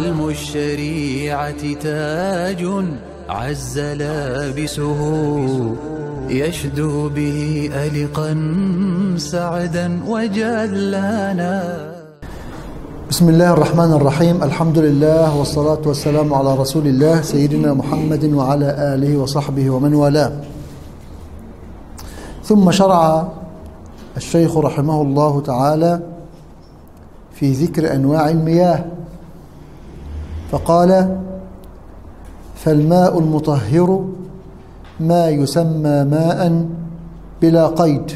علم الشريعة تاج عز لابسه يشدو به ألقا سعدا وجلانا بسم الله الرحمن الرحيم الحمد لله والصلاة والسلام على رسول الله سيدنا محمد وعلى آله وصحبه ومن والاه ثم شرع الشيخ رحمه الله تعالى في ذكر أنواع المياه فقال فالماء المطهر ما يسمى ماء بلا قيد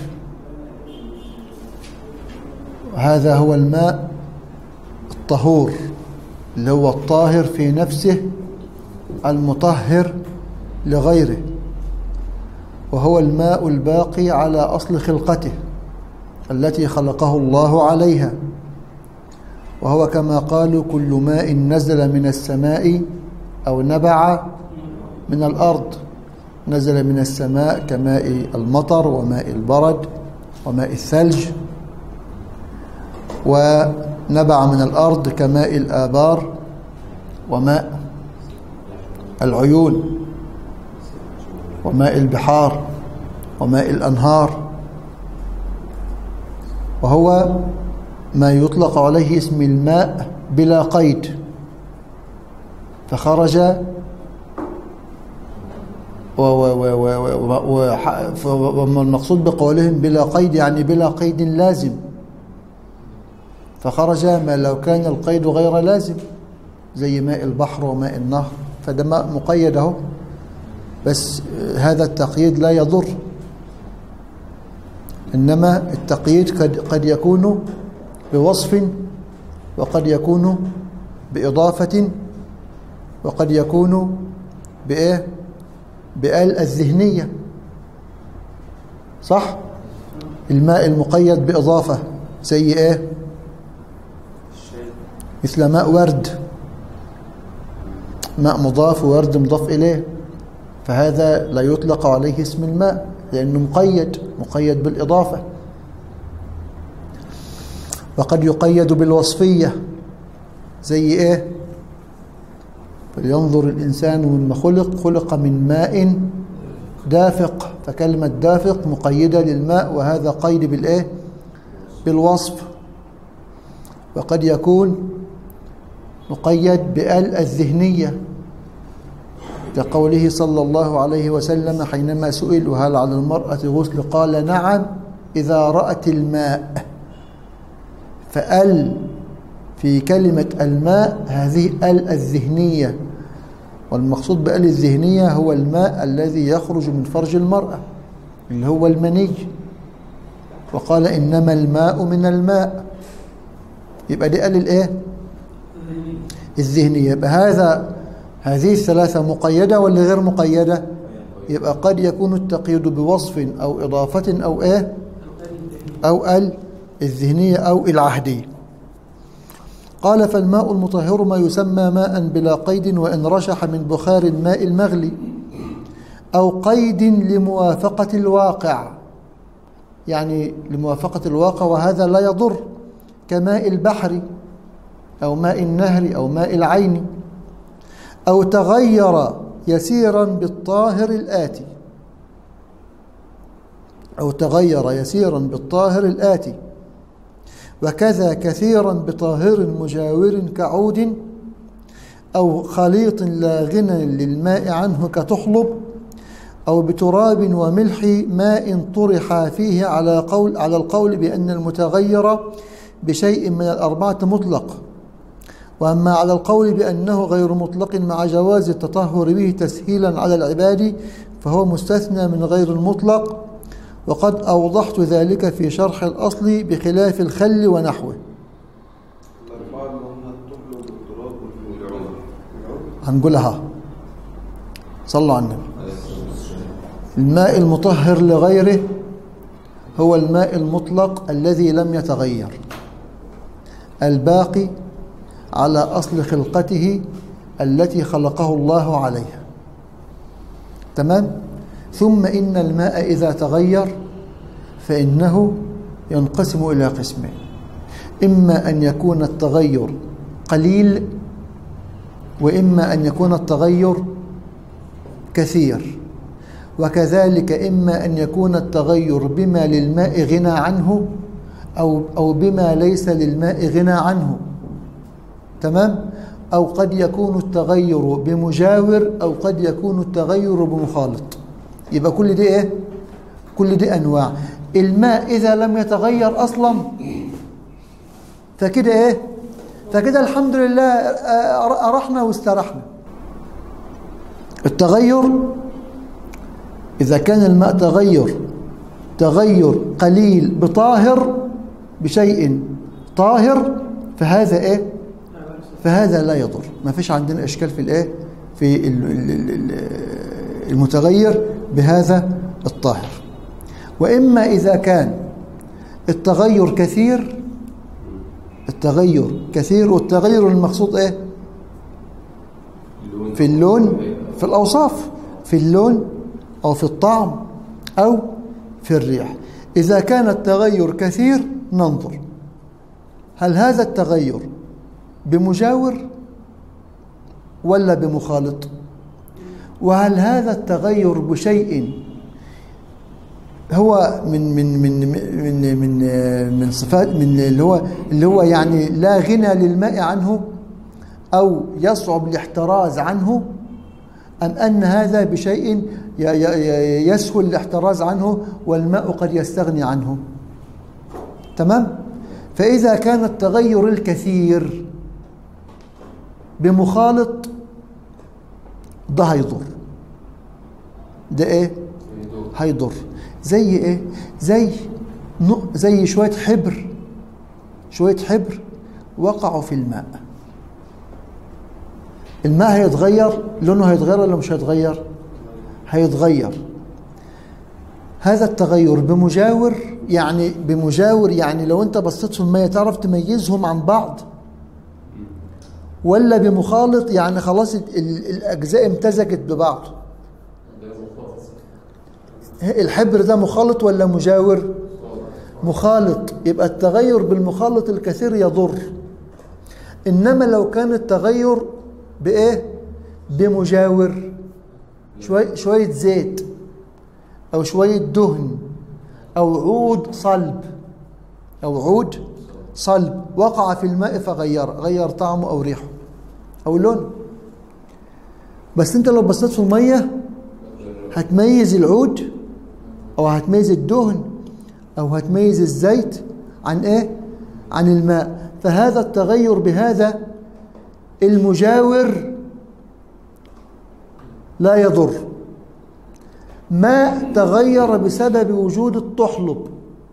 هذا هو الماء الطهور اللي هو الطاهر في نفسه المطهر لغيره وهو الماء الباقي على أصل خلقته التي خلقه الله عليها وهو كما قالوا كل ماء نزل من السماء أو نبع من الأرض نزل من السماء كماء المطر وماء البرد وماء الثلج ونبع من الأرض كماء الآبار وماء العيون وماء البحار وماء الأنهار وهو ما يطلق عليه اسم الماء بلا قيد فخرج والمقصود بقولهم بلا قيد يعني بلا قيد لازم فخرج ما لو كان القيد غير لازم زي ماء البحر وماء النهر فده ماء مقيد اهو بس هذا التقييد لا يضر إنما التقييد قد, قد يكون بوصف وقد يكون بإضافة وقد يكون بإيه بآل الذهنية صح الماء المقيد بإضافة زي إيه مثل ماء ورد ماء مضاف وورد مضاف إليه فهذا لا يطلق عليه اسم الماء لأنه مقيد مقيد بالإضافة وقد يقيد بالوصفية زي إيه فلينظر الإنسان مما خلق خلق من ماء دافق فكلمة دافق مقيدة للماء وهذا قيد بالإيه بالوصف وقد يكون مقيد بآل الذهنية كقوله صلى الله عليه وسلم حينما سئل هل على المرأة غسل قال نعم إذا رأت الماء فأل في كلمة الماء هذه ال الذهنية والمقصود بال الذهنية هو الماء الذي يخرج من فرج المرأة اللي هو المني وقال إنما الماء من الماء يبقى دي ال الايه الذهنية يبقى هذا هذه الثلاثة مقيدة ولا غير مقيدة يبقى قد يكون التقييد بوصف أو إضافة أو إيه أو ال الذهنية أو العهدية قال فالماء المطهر ما يسمى ماء بلا قيد وإن رشح من بخار الماء المغلي أو قيد لموافقة الواقع يعني لموافقة الواقع وهذا لا يضر كماء البحر أو ماء النهر أو ماء العين أو تغير يسيرا بالطاهر الآتي أو تغير يسيرا بالطاهر الآتي وكذا كثيرا بطاهر مجاور كعود أو خليط لا غنى للماء عنه كتحلب أو بتراب وملح ماء طرح فيه على قول على القول بأن المتغير بشيء من الأربعة مطلق وأما على القول بأنه غير مطلق مع جواز التطهر به تسهيلا على العباد فهو مستثنى من غير المطلق وقد أوضحت ذلك في شرح الأصل بخلاف الخل ونحوه هنقولها صلوا على النبي الماء المطهر لغيره هو الماء المطلق الذي لم يتغير الباقي على أصل خلقته التي خلقه الله عليها تمام ثم إن الماء إذا تغير فإنه ينقسم إلى قسمين إما أن يكون التغير قليل وإما أن يكون التغير كثير وكذلك إما أن يكون التغير بما للماء غنى عنه أو, أو بما ليس للماء غنى عنه تمام؟ أو قد يكون التغير بمجاور أو قد يكون التغير بمخالط يبقى كل دي إيه؟ كل دي أنواع الماء إذا لم يتغير أصلا فكده إيه؟ فكده الحمد لله أرحنا واسترحنا التغير إذا كان الماء تغير تغير قليل بطاهر بشيء طاهر فهذا إيه؟ فهذا لا يضر ما فيش عندنا إشكال في الإيه؟ في المتغير بهذا الطاهر وإما إذا كان التغير كثير التغير كثير والتغير المقصود إيه؟ في اللون في الأوصاف في اللون أو في الطعم أو في الريح إذا كان التغير كثير ننظر هل هذا التغير بمجاور ولا بمخالط وهل هذا التغير بشيء هو من من من من من من صفات من اللي هو اللي هو يعني لا غنى للماء عنه او يصعب الاحتراز عنه ام ان هذا بشيء يسهل الاحتراز عنه والماء قد يستغني عنه تمام فاذا كان التغير الكثير بمخالط ده هيضر ده ايه هيضر زي ايه زي زي شويه حبر شويه حبر وقعوا في الماء الماء هيتغير لونه هيتغير ولا مش هيتغير هيتغير هذا التغير بمجاور يعني بمجاور يعني لو انت بصيت في المية تعرف تميزهم عن بعض ولا بمخالط يعني خلاص الأجزاء امتزجت ببعض الحبر ده مخالط ولا مجاور مخالط يبقى التغير بالمخالط الكثير يضر إنما لو كان التغير بإيه بمجاور شوية, شوية زيت أو شوية دهن أو عود صلب أو عود صلب وقع في الماء فغير غير طعمه أو ريحه أو لونه بس أنت لو بصيت في المية هتميز العود أو هتميز الدهن أو هتميز الزيت عن إيه؟ عن الماء فهذا التغير بهذا المجاور لا يضر ماء تغير بسبب وجود التحلب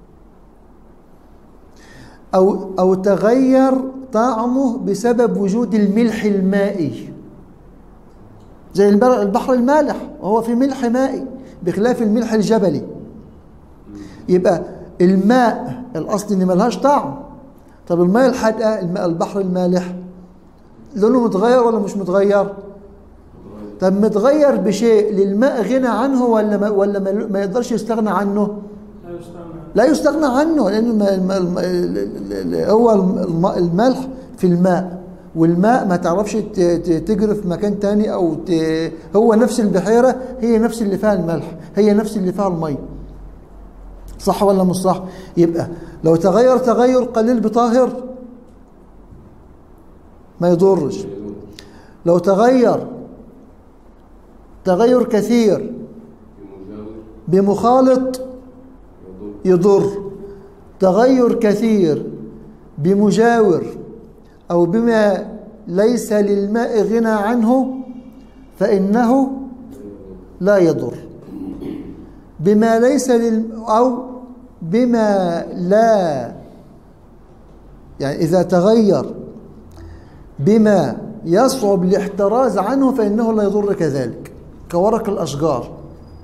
أو أو تغير طعمه بسبب وجود الملح المائي زي البحر المالح وهو في ملح مائي بخلاف الملح الجبلي يبقى الماء الأصل إن ملهاش طعم طب الماء الحادقة الماء البحر المالح لونه متغير ولا مش متغير طب متغير بشيء للماء غنى عنه ولا ما ولا ما يقدرش يستغنى عنه لا يستغنى عنه لان هو الملح في الماء والماء ما تعرفش تجري في مكان تاني او هو نفس البحيره هي نفس اللي فيها الملح هي نفس اللي فيها المي صح ولا مش صح يبقى لو تغير تغير قليل بطاهر ما يضرش لو تغير تغير كثير بمخالط يضر تغير كثير بمجاور أو بما ليس للماء غنى عنه فإنه لا يضر بما ليس لل أو بما لا يعني إذا تغير بما يصعب الاحتراز عنه فإنه لا يضر كذلك كورق الأشجار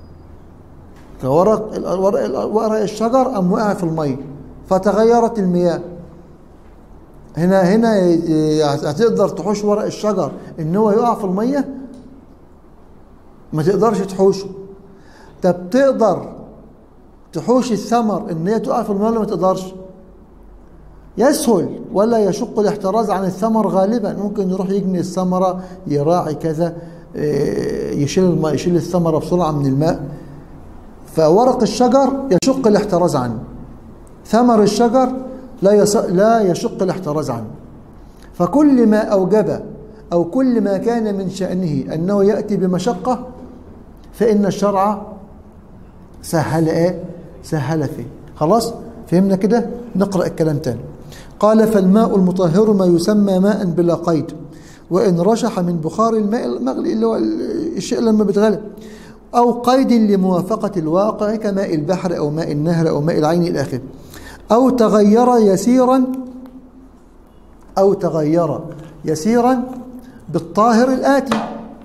كورق ورق الشجر أم وقع في المية فتغيرت المياه هنا هنا هتقدر تحوش ورق الشجر ان هو يقع في الميه ما تقدرش تحوشه طب تقدر تحوش الثمر ان هي تقع في الميه ولا ما تقدرش يسهل ولا يشق الاحتراز عن الثمر غالبا ممكن يروح يجني الثمرة يراعي كذا آه، يشيل الماء يشيل الثمرة بسرعة من الماء فورق الشجر يشق الاحتراز عنه ثمر الشجر لا يص... لا يشق الاحتراز عنه فكل ما أوجب أو كل ما كان من شأنه أنه يأتي بمشقة فإن الشرع سهل إيه؟ سهل فيه خلاص فهمنا كده نقرأ الكلام تاني قال فالماء المطهر ما يسمى ماء بلا قيد وإن رشح من بخار الماء المغلي اللي هو الشيء لما بيتغلب أو قيد لموافقة الواقع كماء البحر أو ماء النهر أو ماء العين إلى آخره أو تغير يسيرا أو تغير يسيرا بالطاهر الآتي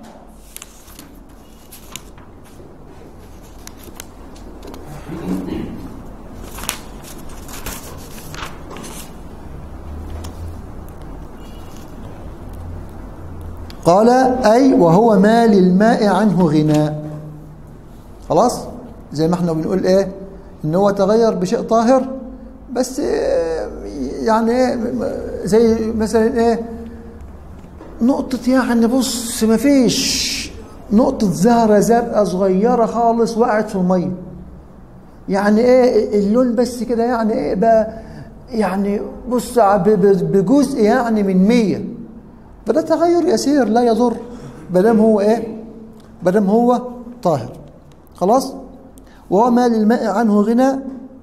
قال أي وهو ما للماء عنه غناء خلاص زي ما احنا بنقول ايه ان هو تغير بشيء طاهر بس إيه يعني ايه زي مثلا ايه نقطة يعني بص ما فيش نقطة زهرة زرقاء صغيرة خالص وقعت في المية يعني ايه اللون بس كده يعني ايه بقى يعني بص بجزء يعني من مية فده تغير يسير لا يضر بدم هو ايه بدم هو طاهر خلاص وهو ما للماء عنه غنى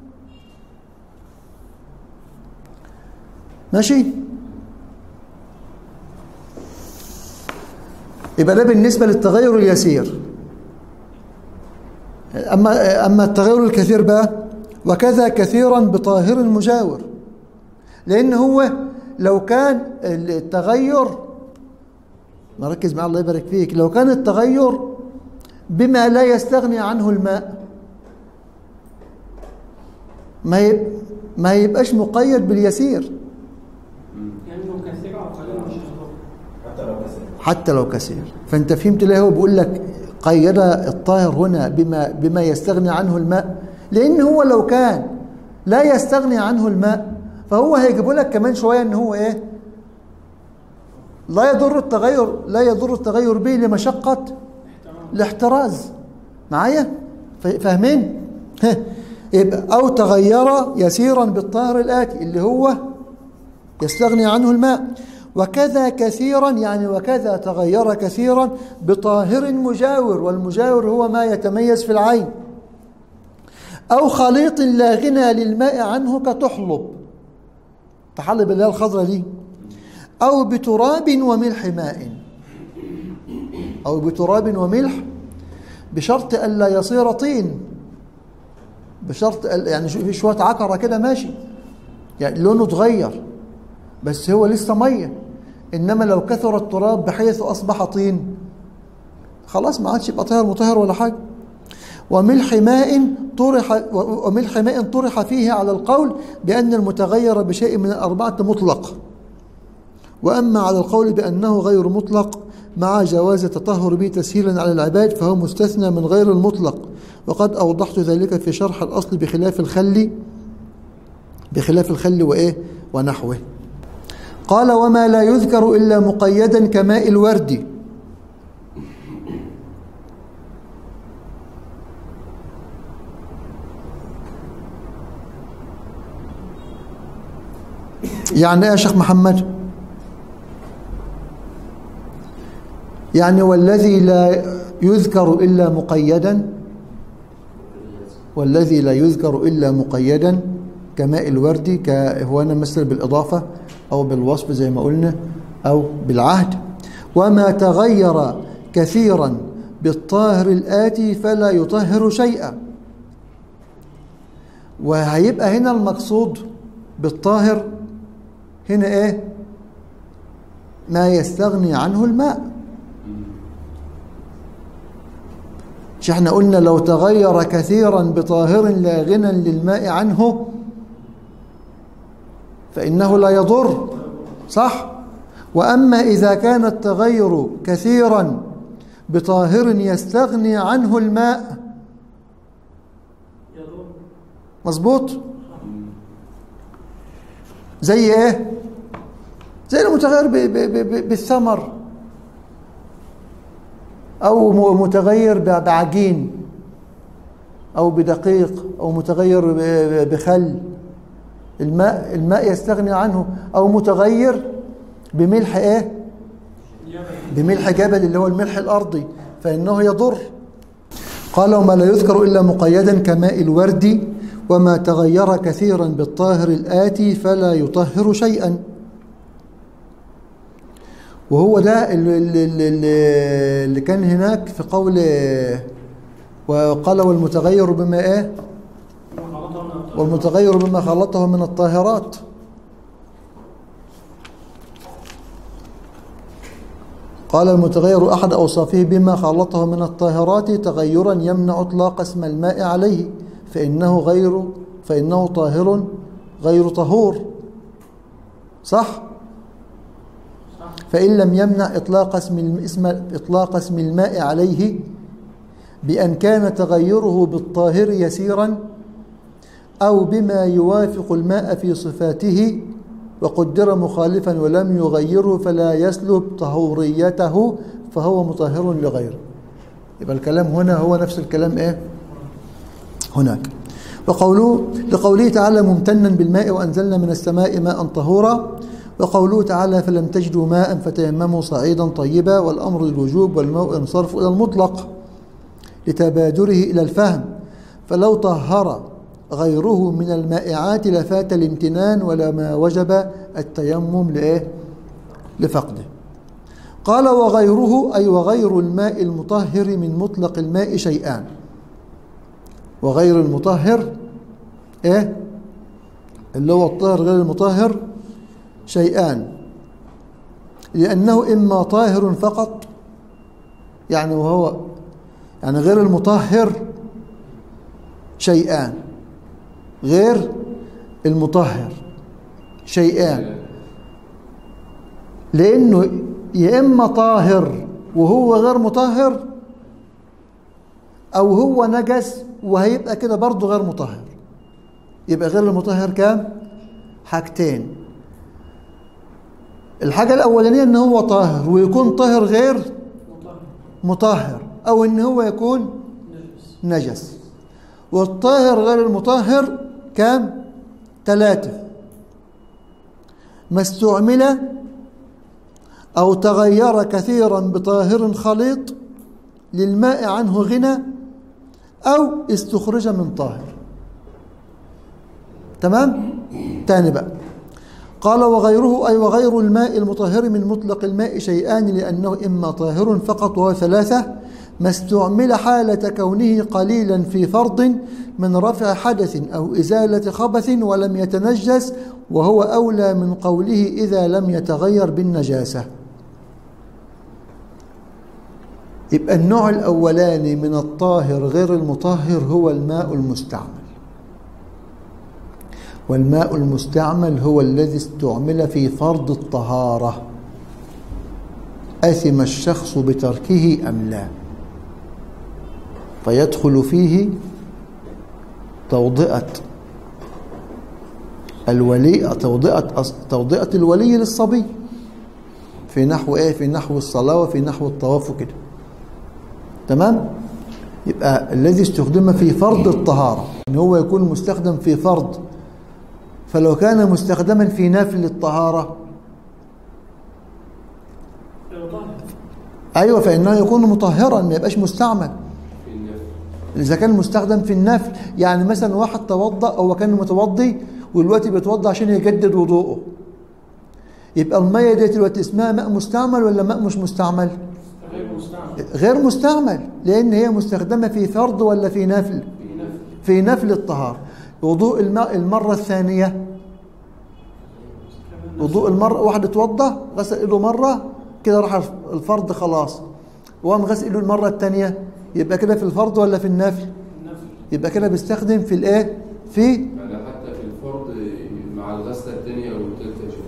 ماشي يبقى ده بالنسبة للتغير اليسير أما أما التغير الكثير بقى وكذا كثيرا بطاهر مجاور لأن هو لو كان التغير نركز مع الله يبارك فيك لو كان التغير بما لا يستغني عنه الماء ما يب ما يبقاش مقيد باليسير لانه كثير او قليل مش هيضر حتى لو كسر حتى لو كثير فانت فهمت ليه هو بيقول لك قيد الطاهر هنا بما بما يستغني عنه الماء لان هو لو كان لا يستغني عنه الماء فهو هيجيبوا لك كمان شويه ان هو ايه لا يضر التغير لا يضر التغير به لمشقه الاحتراز معايا ف- فاهمين ها. يبقى او تغير يسيرا بالطاهر الاتي اللي هو يستغني عنه الماء وكذا كثيرا يعني وكذا تغير كثيرا بطاهر مجاور والمجاور هو ما يتميز في العين أو خليط لا غنى للماء عنه كتحلب تحلب اللي هي الخضرة دي أو بتراب وملح ماء أو بتراب وملح بشرط ألا يصير طين بشرط ألا- يعني شو- في شوية عكرة كده ماشي يعني لونه اتغير بس هو لسه ميه انما لو كثر التراب بحيث اصبح طين خلاص ما عادش يبقى طاهر مطهر ولا حاجه وملح ماء طرح وملح ماء طرح فيه على القول بان المتغير بشيء من الاربعه مطلق واما على القول بانه غير مطلق مع جواز التطهر به تسهيلا على العباد فهو مستثنى من غير المطلق وقد اوضحت ذلك في شرح الاصل بخلاف الخل بخلاف الخل وايه ونحوه قال وما لا يذكر إلا مقيدا كماء الورد يعني ايه يا شيخ محمد يعني والذي لا يذكر إلا مقيدا والذي لا يذكر إلا مقيدا كماء الورد كهوانا مثل بالإضافة أو بالوصف زي ما قلنا أو بالعهد وما تغير كثيرا بالطاهر الآتي فلا يطهر شيئا وهيبقى هنا المقصود بالطاهر هنا ايه ما يستغني عنه الماء مش احنا قلنا لو تغير كثيرا بطاهر لا غنى للماء عنه فإنه لا يضر صح وأما إذا كان التغير كثيرا بطاهر يستغني عنه الماء يضر مظبوط زي ايه زي المتغير ب- ب- ب- بالثمر او م- متغير ب- بعجين او بدقيق او متغير ب- بخل الماء الماء يستغني عنه او متغير بملح ايه بملح جبل اللي هو الملح الارضي فانه يضر قال وما لا يذكر الا مقيدا كماء الورد وما تغير كثيرا بالطاهر الاتي فلا يطهر شيئا وهو ده اللي, اللي, اللي- اللي كان هناك في قول وقال والمتغير بما ايه والمتغير بما خلطه من الطاهرات قال المتغير أحد أوصافه بما خلطه من الطاهرات تغيرا يمنع إطلاق اسم الماء عليه فإنه غير فإنه طاهر غير طهور صح؟ فإن لم يمنع إطلاق اسم الم- اسم إطلاق اسم الماء عليه بأن كان تغيره بالطاهر يسيرا أو بما يوافق الماء في صفاته وقدر مخالفا ولم يغيره فلا يسلب طهوريته فهو مطهر لغيره يبقى الكلام هنا هو نفس الكلام ايه هناك وقوله لقوله تعالى ممتنا بالماء وأنزلنا من السماء ماء طهورا وقوله تعالى فلم تجدوا ماء فتيمموا صعيدا طيبا والأمر للوجوب والماء ينصرف إلى المطلق لتبادره إلى الفهم فلو طهر غيره من المائعات لفات الامتنان ولما وجب التيمم لإيه؟ لفقده قال وغيره أي وغير الماء المطهر من مطلق الماء شيئان وغير المطهر إيه؟ اللي هو الطاهر غير المطهر شيئان لأنه إما طاهر فقط يعني وهو يعني غير المطهر شيئان غير المطهر شيئان لأنه يا إما طاهر وهو غير مطهر أو هو نجس وهيبقى كده برضه غير مطهر يبقى غير المطهر كام؟ حاجتين الحاجة الأولانية إن هو طاهر ويكون طاهر غير مطهر أو إن هو يكون نجس والطاهر غير المطهر كام؟ ثلاثة ما استعمل أو تغير كثيرا بطاهر خليط للماء عنه غنى أو استخرج من طاهر تمام؟ تاني بقى قال وغيره أي وغير الماء المطهر من مطلق الماء شيئان لأنه إما طاهر فقط وهو ثلاثة ما استعمل حالة كونه قليلا في فرض من رفع حدث أو إزالة خبث ولم يتنجس وهو أولى من قوله إذا لم يتغير بالنجاسة يبقى النوع الأولاني من الطاهر غير المطهر هو الماء المستعمل والماء المستعمل هو الذي استعمل في فرض الطهارة أثم الشخص بتركه أم لا فيدخل فيه توضئة الولي توضئة توضئة الولي للصبي في نحو ايه في نحو الصلاة وفي نحو الطواف وكده تمام يبقى الذي استخدم في فرض الطهارة ان هو يكون مستخدم في فرض فلو كان مستخدما في نفل الطهارة أيوة فإنه يكون مطهرا ما يبقاش مستعمل إذا كان مستخدم في النفل يعني مثلا واحد توضأ أو كان متوضي والوقت بيتوضأ عشان يجدد وضوءه يبقى المية دي دلوقتي اسمها ماء مستعمل ولا ماء مش مستعمل؟ غير مستعمل غير مستعمل لأن هي مستخدمة في فرض ولا في نفل؟ في نفل في نفل الطهارة وضوء الماء المرة الثانية وضوء المرة واحد اتوضى غسل ايده مرة كده راح الفرض خلاص وقام غسل ايده المرة الثانية يبقى كده في الفرض ولا في النفل النفل يبقى كده بيستخدم في الايه في يعني حتى في الفرض مع الغسله الثانيه او الثالثه يا شيخ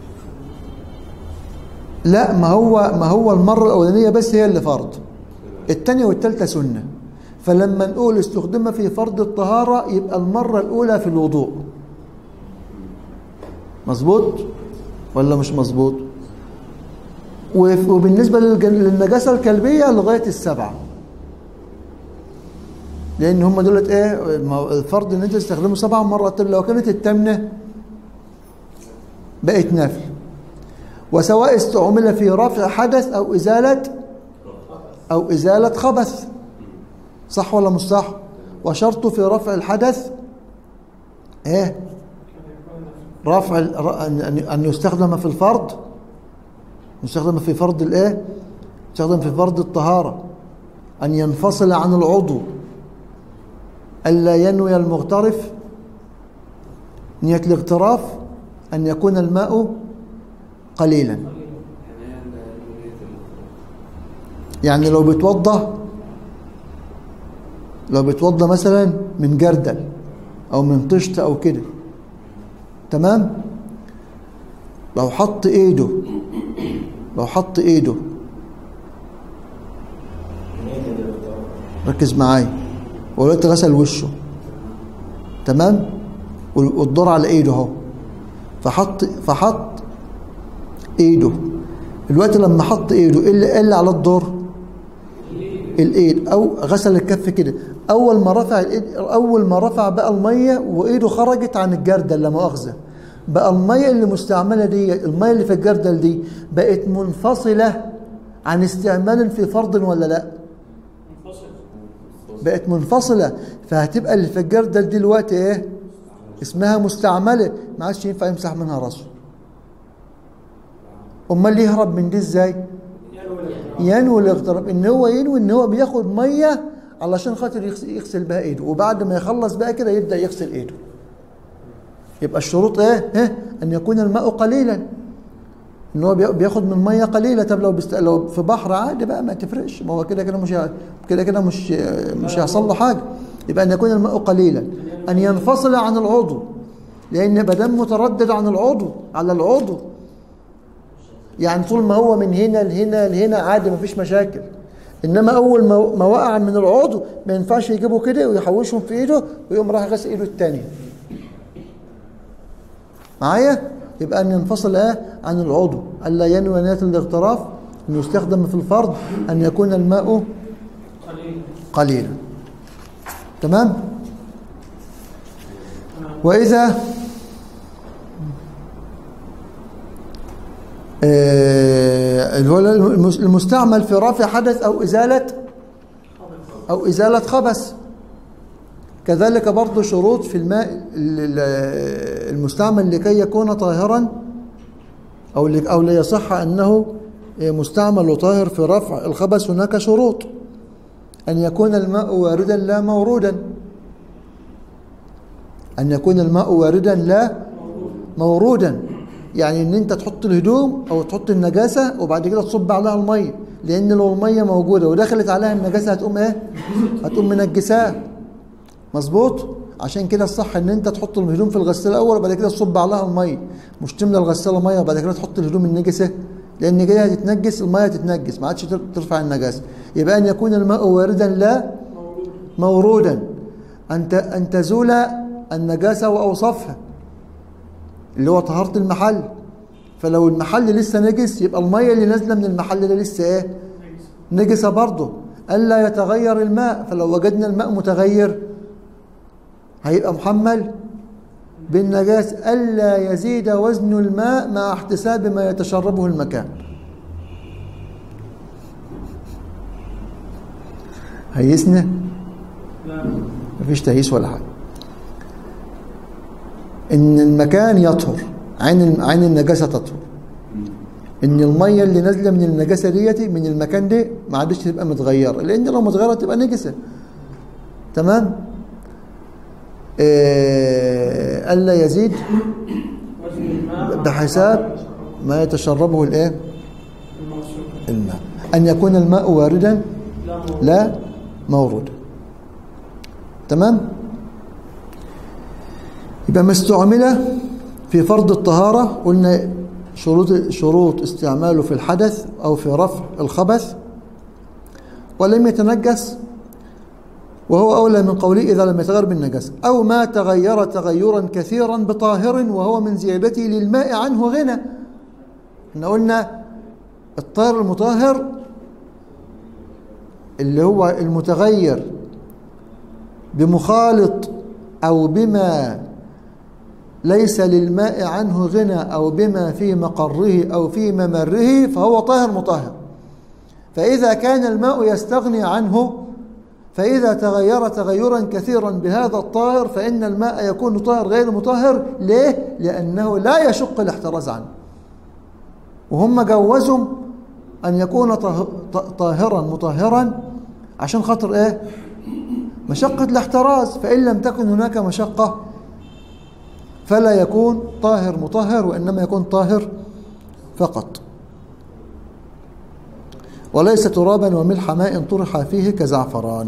لا ما هو ما هو المرة الأولانية بس هي اللي فرض الثانية والثالثة سنة فلما نقول استخدم في فرض الطهارة يبقى المرة الأولى في الوضوء مظبوط ولا مش مظبوط وف- وبالنسبة للج- للنجاسة الكلبية لغاية السبعة لأن هم دولت إيه ما هو الفرض إن أنت تستخدمه سبع مرات طب لو كانت التامنة بقت نفل وسواء استعمل في رفع حدث أو إزالة أو إزالة خبث صح ولا مش صح وشرطه في رفع الحدث إيه رفع ال- ر- أن- أن أن يستخدم في الفرض يستخدم في فرض الإيه يستخدم في فرض الطهارة أن ينفصل عن العضو ألا ينوي المغترف نية الاغتراف أن يكون الماء قليلا يعني لو بيتوضى لو بيتوضى مثلا من جردل أو من طشت أو كده تمام لو حط ايده لو حط ايده ركز معايا ولقيت غسل وشه تمام وال- والدور على ايده اهو فحط فحط ايده الوقت لما حط ايده ايه اللي, إيه اللي على الدور الايد او غسل الكف كده اول ما رفع الايد اول ما رفع بقى الميه وايده خرجت عن الجردل لا مؤاخذه بقى الميه اللي مستعمله دي الميه اللي في الجردل دي بقت منفصله عن استعمال في فرض ولا لا بقت منفصله فهتبقى اللي في الجردل دي دلوقتي ايه اسمها مستعمله ما عادش ينفع يمسح منها راسه امال يهرب من دي ازاي ينوي الاغتراب ان هو ينوي ان هو بياخد ميه علشان خاطر يغسل, يغسل بها ايده وبعد ما يخلص بقى كده يبدا يغسل ايده يبقى الشروط ايه ها ان يكون الماء قليلا ان هو بي- بياخد من ميه قليله طب لو بست... لو في بحر عادي بقى ما تفرقش ما هو كده كده مش ه- كده كده مش مش هيحصل له حاجه يبقى ان يكون الماء قليلا ان ينفصل عن العضو لان ما دام متردد عن العضو على العضو يعني طول ما هو من هنا لهنا لهنا عادي ما فيش مشاكل انما اول ما ما وقع من العضو ما ينفعش يجيبه كده ويحوشهم في ايده ويقوم راح غسل ايده الثانيه معايا يبقى ان ينفصل ايه عن العضو الا ينوي نيه الاغتراف ان يستخدم في الفرض ان يكون الماء قليل قليلا تمام واذا آه، اللي هو المس- المستعمل في رفع حدث او ازاله او ازاله خبث كذلك برضه شروط في الماء ال- ال- المستعمل لكي يكون طاهرا او لك- او ليصح انه مستعمل وطاهر في رفع الخبث هناك شروط أن يكون الماء واردا لا مورودا أن يكون الماء واردا لا مورودا يعني ان انت تحط الهدوم او تحط النجاسه وبعد كده تصب عليها الميه لان لو الميه موجوده ودخلت عليها النجاسه هتقوم ايه هتقوم منجساها مظبوط عشان كده الصح ان انت تحط الهدوم في الغساله الاول وبعد كده تصب عليها الميه مش تملى الغساله ميه وبعد كده تحط الهدوم النجسه لان كده هتتنجس الميه هتتنجس ما عادش تر- ترفع النجاسه يبقى ان يكون الماء واردا لا مورودا ان ت- ان تزول النجاسه واوصافها اللي هو طهارة المحل فلو المحل لسه نجس يبقى المية اللي نازلة من المحل ده لسه ايه نجسة برضه ألا يتغير الماء فلو وجدنا الماء متغير هيبقى محمل بالنجاس ألا يزيد وزن الماء مع احتساب ما يتشربه المكان هيسنا لا مفيش تهيس ولا حاجه ان المكان يطهر عين عين النجاسه تطهر ان الميه اللي نازله من النجاسه ديتي من المكان ده ما عادش تبقى متغيره لان لو متغيره تبقى نجسه تمام إيه الا يزيد وزن الماء مع بحساب ما يتشربه الايه المغسول الماء ان يكون الماء واردا لا موجود. لا مورودا تمام يبقى ما استعمل في فرض الطهارة قلنا شروط شروط استعماله في الحدث أو في رفع الخبث ولم يتنجس وهو أولى من قوله إذا لم يتغير بالنجاسة أو ما تغير تغيرا كثيرا بطاهر وهو من زيادته للماء عنه غنى احنا قلنا الطاهر المطهر اللي هو المتغير بمخالط أو بما ليس للماء عنه غنى أو بما في مقره أو في ممره فهو طاهر مطهر فإذا كان الماء يستغني عنه فإذا تغير تغيرا كثيرا بهذا الطاهر فإن الماء يكون طاهر غير مطهر ليه؟ لأنه لا يشق الاحتراز عنه وهم جوزوا أن يكون طه- ط- طاهرا مطهرا عشان خاطر إيه؟ مشقة الاحتراز فإن لم تكن هناك مشقة فلا يكون طاهر مطهر وإنما يكون طاهر فقط وليس ترابا وملح ماء طرح فيه كزعفران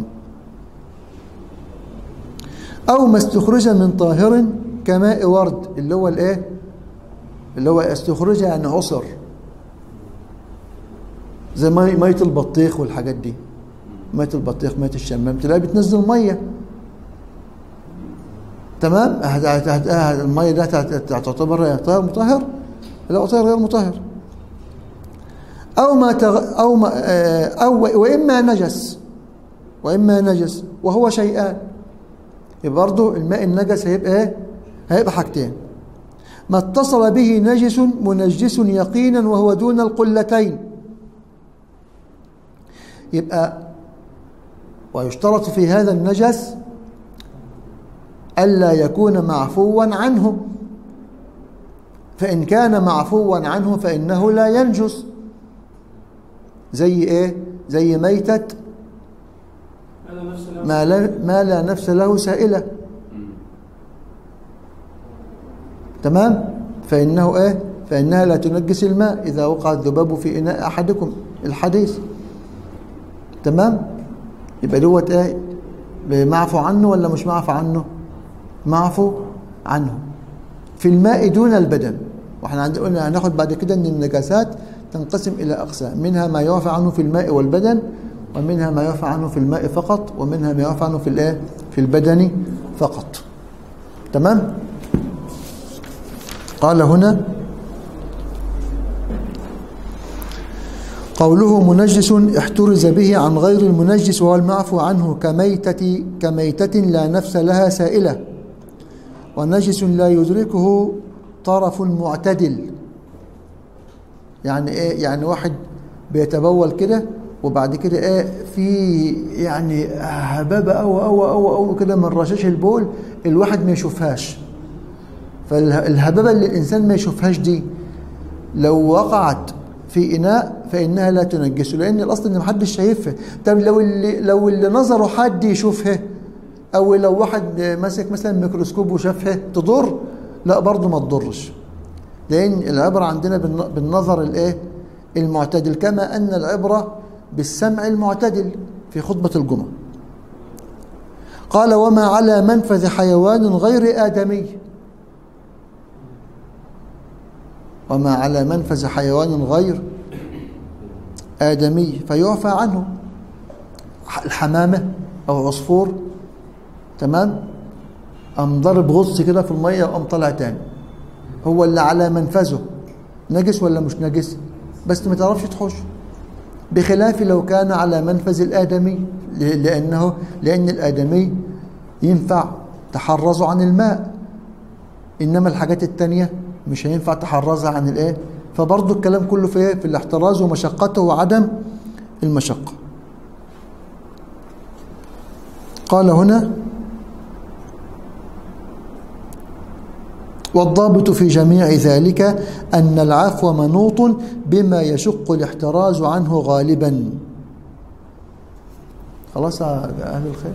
أو ما استخرج من طاهر كماء ورد اللي هو الايه اللي هو استخرج يعني عصر زي مي مية البطيخ والحاجات دي مية البطيخ مية الشمام تلاقي بتنزل مية تمام هت- هت- هت- هت- المية ده هت- هت- تعتبر طاهر مطهر لا طاهر غير مطهر أو ما تغ... أو ما آه، أو وإما نجس وإما نجس وهو شيئان يبقى برضه الماء النجس هيبقى إيه؟ هيبقى حاجتين ما اتصل به نجس منجس يقينا وهو دون القلتين يبقى ويشترط في هذا النجس ألا يكون معفوا عنه فإن كان معفوا عنه فإنه لا ينجس زي إيه؟ زي ميتة هذا نفس الأمر. ما لا, ما لا نفس له سائلة تمام فإنه إيه فإنها لا تنجس الماء إذا وقع الذباب في إناء أحدكم الحديث تمام يبقى دوت إيه معفو عنه ولا مش معفو عنه معفو عنه في الماء دون البدن واحنا عندنا قلنا هناخد بعد كده ان النجاسات تنقسم الى اقسام منها ما يعفى عنه في الماء والبدن ومنها ما يعفى عنه في الماء فقط ومنها ما يعفى عنه في الايه في البدن فقط تمام قال هنا قوله منجس احترز به عن غير المنجس وهو المعفو عنه كميتة كميتة لا نفس لها سائلة ونجس لا يدركه طرف معتدل يعني ايه يعني واحد بيتبول كده وبعد كده ايه في يعني هبابه او او او او كده من رشاش البول الواحد ما يشوفهاش فالهبابه اللي الانسان ما يشوفهاش دي لو وقعت في اناء فانها لا تنجسه لان الاصل ان محدش شايفها طب لو اللي لو اللي نظره حد يشوفها او لو واحد ماسك مثلا ميكروسكوب وشافها تضر لا برضه ما تضرش لان العبره عندنا بالن- بالنظر الايه المعتدل كما ان العبره بالسمع المعتدل في خطبه الجمعه قال وما على منفذ حيوان غير ادمي وما على منفذ حيوان غير آدمي فيعفى عنه الحمامة أو عصفور تمام قام ضرب غص كده في المية وقام طلع تاني هو اللي على منفذه نجس ولا مش نجس بس ما تعرفش تحوش بخلاف لو كان على منفذ الآدمي ل- لأنه لأن الآدمي ينفع تحرزه عن الماء انما الحاجات التانية مش هينفع تحرزها عن الايه فبرضه الكلام كله في ايه في الاحتراز ومشقته وعدم المشقة قال هنا والضابط في جميع ذلك أن العفو منوط بما يشق الاحتراز عنه غالبا خلاص يا أهل الخير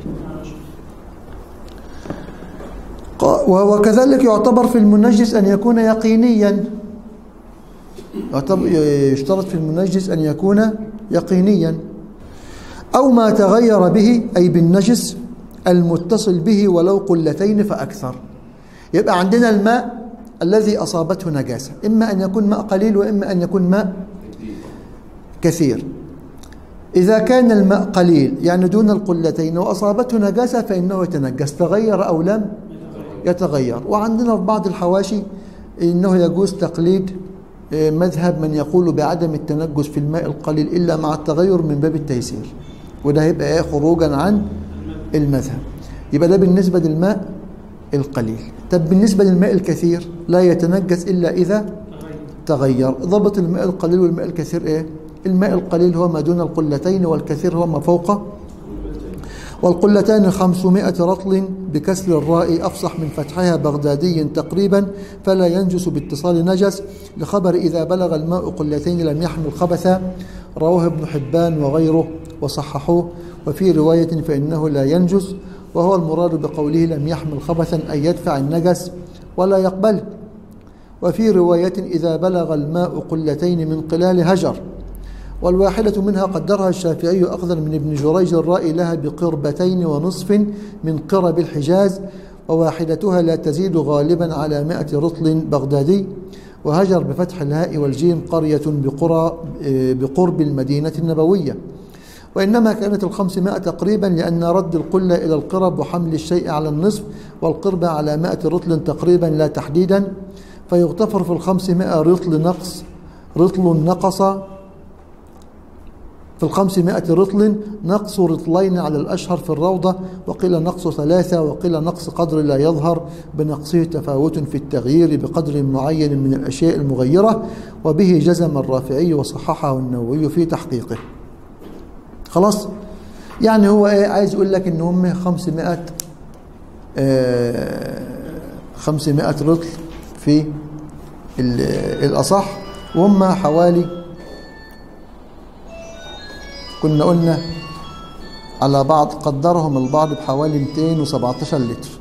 ق- وكذلك يعتبر في المنجس أن يكون يقينيا يعتبر- يشترط في المنجس أن يكون يقينيا أو ما تغير به أي بالنجس المتصل به ولو قلتين فأكثر يبقى عندنا الماء الذي أصابته نجاسة إما أن يكون ماء قليل وإما أن يكون ماء كثير إذا كان الماء قليل يعني دون القلتين وأصابته نجاسة فإنه يتنجس تغير أو لم يتغير وعندنا في بعض الحواشي إنه يجوز تقليد آه، مذهب من يقول بعدم التنجس في الماء القليل إلا مع التغير من باب التيسير وده هيبقى إيه خروجا عن المذهب يبقى ده بالنسبة للماء القليل طب بالنسبة للماء الكثير لا يتنجس إلا إذا تغير ضبط الماء القليل والماء الكثير إيه الماء القليل هو ما دون القلتين والكثير هو ما فوق والقلتان خمسمائة رطل بكسر الراء أفصح من فتحها بغدادي تقريبا فلا ينجس باتصال نجس لخبر إذا بلغ الماء قلتين لم يحمل خبثا رواه ابن حبان وغيره وصححوه وفي رواية فإنه لا ينجس وهو المراد بقوله لم يحمل خبثا أن يدفع النجس ولا يقبله وفي رواية إذا بلغ الماء قلتين من قلال هجر والواحدة منها قدرها الشافعي أخذا من ابن جريج الرأي لها بقربتين ونصف من قرب الحجاز وواحدتها لا تزيد غالبا على مائة رطل بغدادي وهجر بفتح الهاء والجيم قرية بقرى بقرب المدينة النبوية وإنما كانت الخمسمائة تقريبا لأن رد القلة إلى القرب وحمل الشيء على النصف والقرب على مائة رطل تقريبا لا تحديدا فيغتفر في الخمسمائة رطل نقص رطل نقص في الخمسمائة رطل نقص رطلين على الأشهر في الروضة وقيل نقص ثلاثة وقيل نقص قدر لا يظهر بنقصه تفاوت في التغيير بقدر معين من الأشياء المغيرة وبه جزم الرافعي وصححه النووي في تحقيقه خلاص يعني هو ايه عايز يقول لك ان هم 500 آه 500 رطل في ال- الاصح وهم حوالي كنا قلنا على بعض قدرهم البعض بحوالي 217 لتر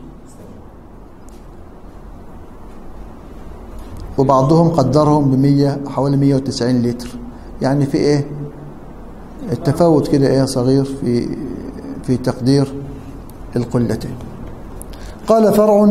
وبعضهم قدرهم ب 100 حوالي 190 لتر يعني في ايه التفاوت كده ايه صغير في في تقدير القلتين قال فرع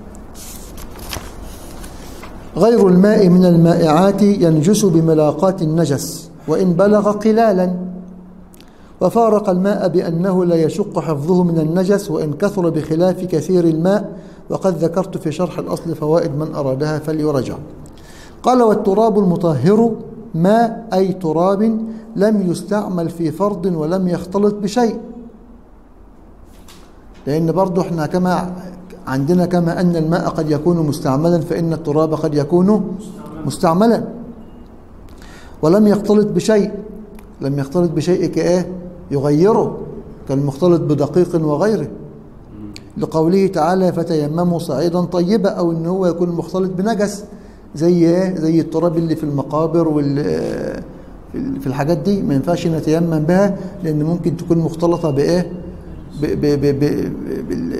غير الماء من المائعات ينجس بملاقات النجس وإن بلغ قلالا وفارق الماء بأنه لا يشق حفظه من النجس وإن كثر بخلاف كثير الماء وقد ذكرت في شرح الأصل فوائد من أرادها فليرجع قال والتراب المطهر ماء أي تراب لم يستعمل في فرض ولم يختلط بشيء لأن برضو احنا كما عندنا كما أن الماء قد يكون مستعملا فإن التراب قد يكون مستعملا ولم يختلط بشيء لم يختلط بشيء كإيه يغيره كالمختلط بدقيق وغيره لقوله تعالى فتيمموا صعيدا طيبا أو إن هو يكون مختلط بنجس زي إيه زي التراب اللي في المقابر وال في الحاجات دي ما ينفعش نتيمم بها لأن ممكن تكون مختلطة بإيه ب ب ب ب بال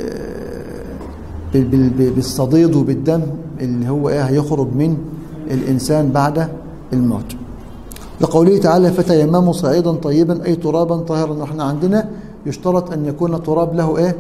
بال- بال- بال- بالصديد وبالدم اللي هو ايه هيخرج من الانسان بعد الموت لقوله تعالى فتيمموا صعيدا طيبا اي ترابا طاهرا احنا عندنا يشترط ان يكون تراب له ايه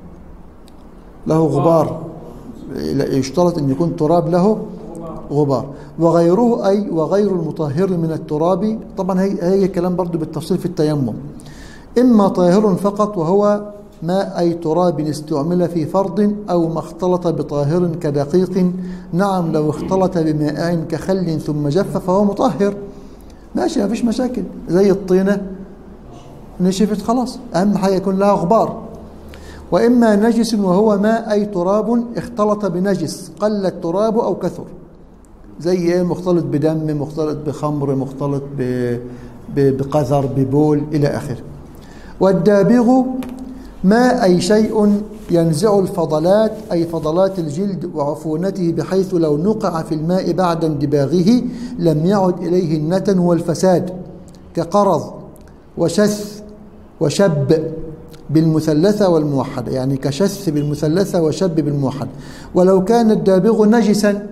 له غبار لا، يشترط ان يكون تراب له غبار وغيره اي وغير المطهر من التراب طبعا هي هي كلام برضو بالتفصيل في التيمم إما طاهر فقط وهو ماء أي تراب استعمل في فرض أو ما اختلط بطاهر كدقيق نعم لو اختلط بماء كخل ثم جف فهو مطهر ماشي ما فيش مشاكل زي الطينة نشفت خلاص أهم حاجة يكون لها غبار وإما نجس وهو ماء أي تراب اختلط بنجس قل التراب أو كثر زي ايه مختلط بدم مختلط بخمر مختلط ب- ب- بقذر ببول إلى آخره والدابغ ما أي شيء ينزع الفضلات أي فضلات الجلد وعفونته بحيث لو نقع في الماء بعد اندباغه لم يعد إليه النتن والفساد كقرض وشث وشب بالمثلثة والموحدة يعني كشث بالمثلثة وشب بالموحدة ولو كان الدابغ نجسا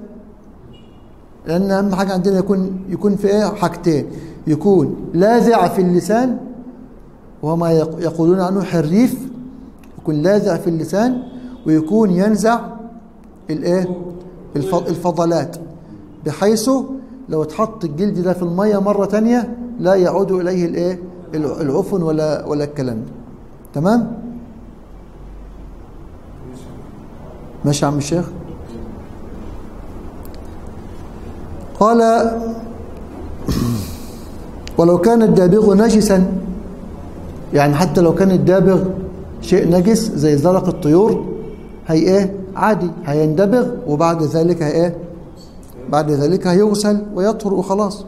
لأن أهم حاجة عندنا يكون يكون في إيه حاجتين يكون لاذع في اللسان وما يق- يقولون عنه حريف يكون لاذع في اللسان ويكون ينزع الايه الف- الفضلات بحيث لو اتحط الجلد ده في المية مرة تانية لا يعود إليه الايه الع- العفن ولا ولا الكلام ده تمام ماشي يا عم الشيخ قال ولو كان الدابغ نجسا يعني حتى لو كان الدابغ شيء نجس زي زرق الطيور هي ايه عادي هيندبغ وبعد ذلك هي ايه بعد ذلك هيغسل ويطهر وخلاص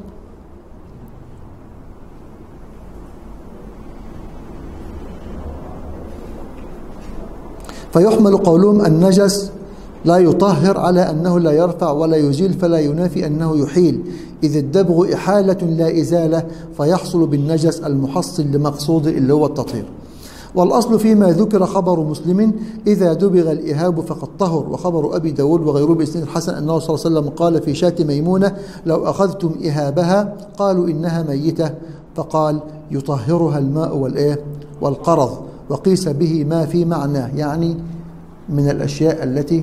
فيحمل قولهم النجس لا يطهر على أنه لا يرفع ولا يزيل فلا ينافي أنه يحيل إذ الدبغ إحالة لا إزالة فيحصل بالنجس المحصل لمقصود اللي هو التطهير والأصل فيما ذكر خبر مسلم إذا دبغ الإهاب فقد طهر وخبر أبي داود وغيره بإسناد الحسن أنه صلى الله عليه وسلم قال في شاة ميمونة لو أخذتم إهابها قالوا إنها ميتة فقال يطهرها الماء والإيه والقرض وقيس به ما في معناه يعني من الأشياء التي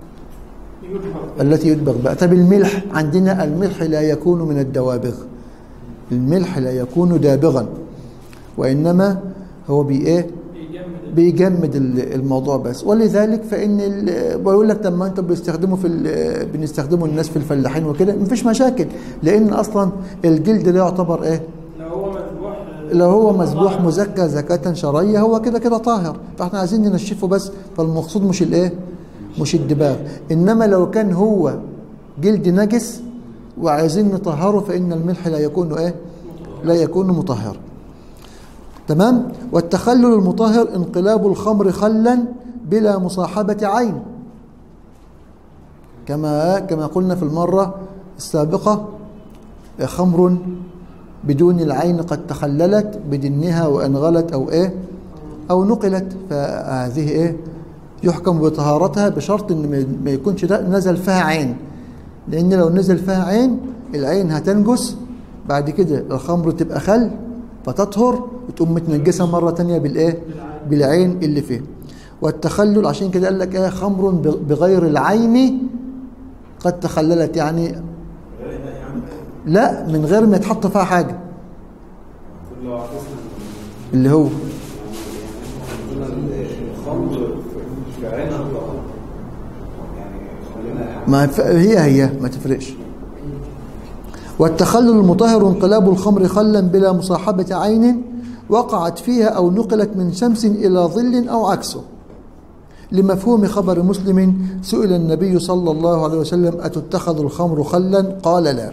التي يدبغ بقى طب الملح عندنا الملح لا يكون من الدوابغ الملح لا يكون دابغا وإنما هو بإيه بيجمد بيجمد ال- الموضوع بس ولذلك فإن ال- بقول لك طب ما انتم بيستخدموا في ال- بنستخدموا الناس في الفلاحين وكده مفيش مشاكل لأن أصلا الجلد ده يعتبر إيه لو هو مذبوح لو هو مذبوح مزكى زكاة شرعية هو كده كده طاهر فاحنا عايزين ننشفه بس فالمقصود مش الايه مش الدباغ انما لو كان هو جلد نجس وعايزين نطهره فان الملح لا يكون ايه لا يكون مطهر تمام والتخلل المطهر انقلاب الخمر خلا بلا مصاحبة عين كما كما قلنا في المرة السابقة خمر بدون العين قد تخللت بدنها وانغلت او ايه او نقلت فهذه ايه يحكم بطهارتها بشرط ان ما- ما يكونش ده نزل فيها عين لان لو نزل فيها عين العين هتنجس بعد كده الخمر تبقى خل فتطهر وتقوم متنجسه مره تانية بالايه بالعين اللي فيه والتخلل عشان كده قال لك ايه خمر بغير العين قد تخللت يعني لا من غير ما يتحط فيها حاجة اللي هو ما ف- هي هي ما تفرقش والتخلل المطهر انقلاب الخمر خلا بلا مصاحبة عين وقعت فيها أو نقلت من شمس إلى ظل أو عكسه لمفهوم خبر مسلم سئل النبي صلى الله عليه وسلم أتتخذ الخمر خلا قال لا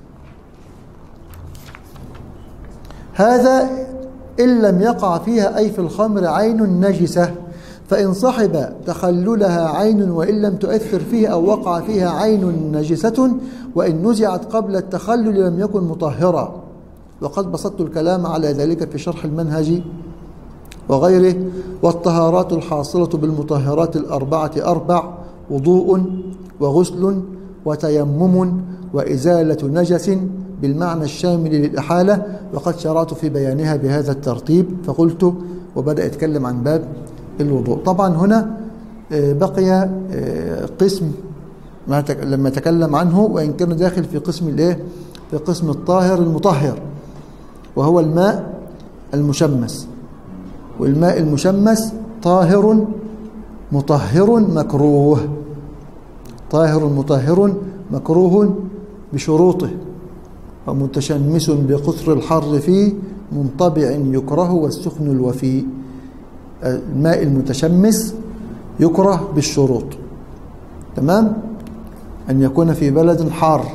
هذا إن لم يقع فيها أي في الخمر عين نجسة فإن صحب تخللها عين وإن لم تؤثر فيه أو وقع فيها عين نجسة وإن نزعت قبل التخلل لم يكن مطهرا وقد بسطت الكلام على ذلك في شرح المنهج وغيره والطهارات الحاصلة بالمطهرات الأربعة أربع وضوء وغسل وتيمم وإزالة نجس بالمعنى الشامل للإحالة وقد شرعت في بيانها بهذا الترتيب فقلت وبدأ يتكلم عن باب الوضوء طبعا هنا آه، بقي آه، قسم ما تك- لما تكلم عنه وإن كان داخل في قسم الإيه في قسم الطاهر المطهر وهو الماء المشمس والماء المشمس طاهر مطهر مكروه طاهر مطهر مكروه بشروطه ومتشمس بقطر الحر فيه منطبع يكره والسخن الوفي الماء المتشمس يكره بالشروط تمام أن يكون في بلد حار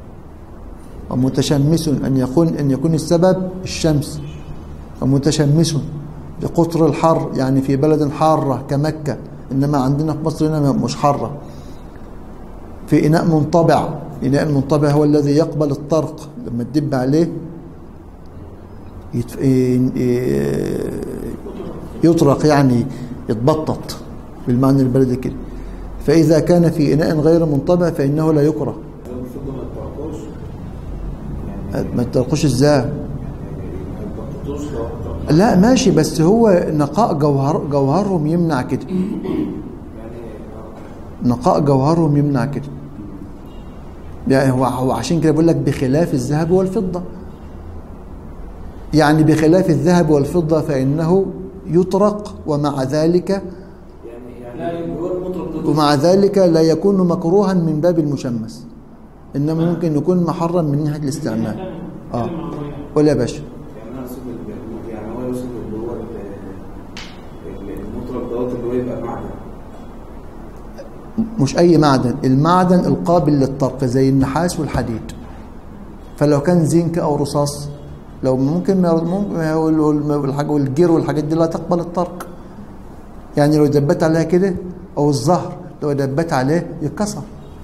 ومتشمس أن يكون أن يكون السبب الشمس ومتشمس بقطر الحر يعني في بلد حارة كمكة إنما عندنا في مصر هنا مش حارة في إناء منطبع إناء المنطبع هو الذي يقبل الطرق لما تدب عليه يتف... يطرق يعني يتبطط بالمعنى البلدي كده فإذا كان في إناء غير منطبع فإنه لا يكره ما تطرقوش ازاي لا ماشي بس هو نقاء جوهر جوهرهم يمنع كده نقاء جوهرهم يمنع كده يعني هو هو عشان كده بيقول لك بخلاف الذهب والفضة يعني بخلاف الذهب والفضة فإنه يطرق ومع ذلك يعني يعني هو المطرب ضد ومع ذلك لا يكون مكروها من باب المشمس إنما ممكن يكون محرم من ناحية الاستعمال آه ولا يا باشا يعني انا اقصد ال- يعني هو يقصد اللي هو ال- ال- المطرب دوت اللي هو يبقى معدن مش أي معدن المعدن القابل للطرق زي النحاس والحديد فلو كان زنك أو رصاص لو ممكن ما ممكن وال- وال- والحاجة والجير والحاجات دي لا تقبل الطرق يعني لو دبت عليها كده أو الزهر لو دبت عليه يتكسر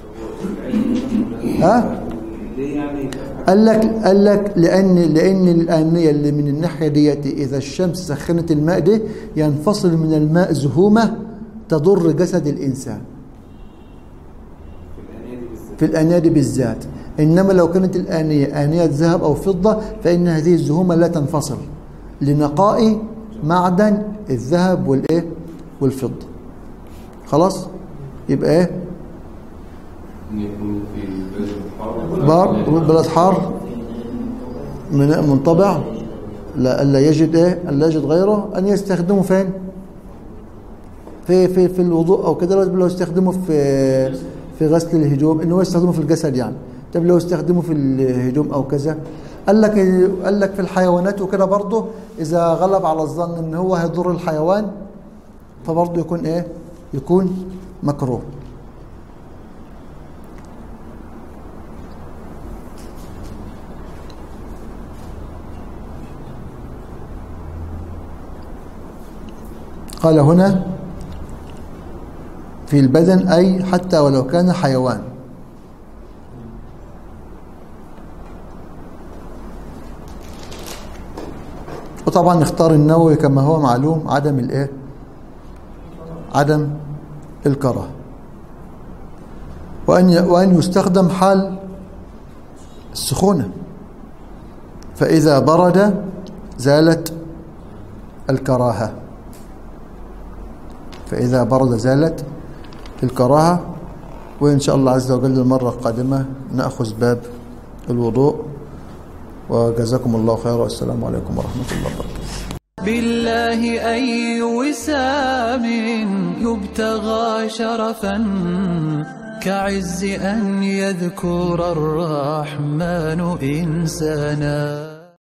ها ليه يعني قال لك قال لك لان لان الانيه اللي من الناحيه ديت اذا الشمس سخنت الماء ده ينفصل من الماء زهومه تضر جسد الانسان في الانيه دي بالذات انما لو كانت الانيه انيه ذهب او فضه فان هذه الزهومه لا تنفصل لنقاء معدن الذهب والايه والفضه خلاص يبقى ايه ان يكون في بلد الحر بار بلد حار من منطبع لا الا يجد ايه الا يجد غيره ان يستخدمه فين في في في الوضوء او كده لازم لو يستخدمه في في غسل الهدوم انه هو يستخدمه في الجسد يعني طب لو يستخدمه في الهدوم او كذا قال لك قال لك في الحيوانات وكده برضه اذا غلب على الظن ان هو هيضر الحيوان فبرضه يكون ايه يكون مكروه قال هنا في البدن أي حتى ولو كان حيوان وطبعا نختار النووي كما هو معلوم عدم الايه عدم الكراهه وأن ي- وأن يستخدم حال السخونة فإذا برد زالت الكراهة فإذا برد زالت الكراهة وإن شاء الله عز وجل المرة القادمة نأخذ باب الوضوء وجزاكم الله خيرا والسلام عليكم ورحمة الله وبركاته بالله أي وسام يبتغى شرفا كعز أن يذكر الرحمن إنسانا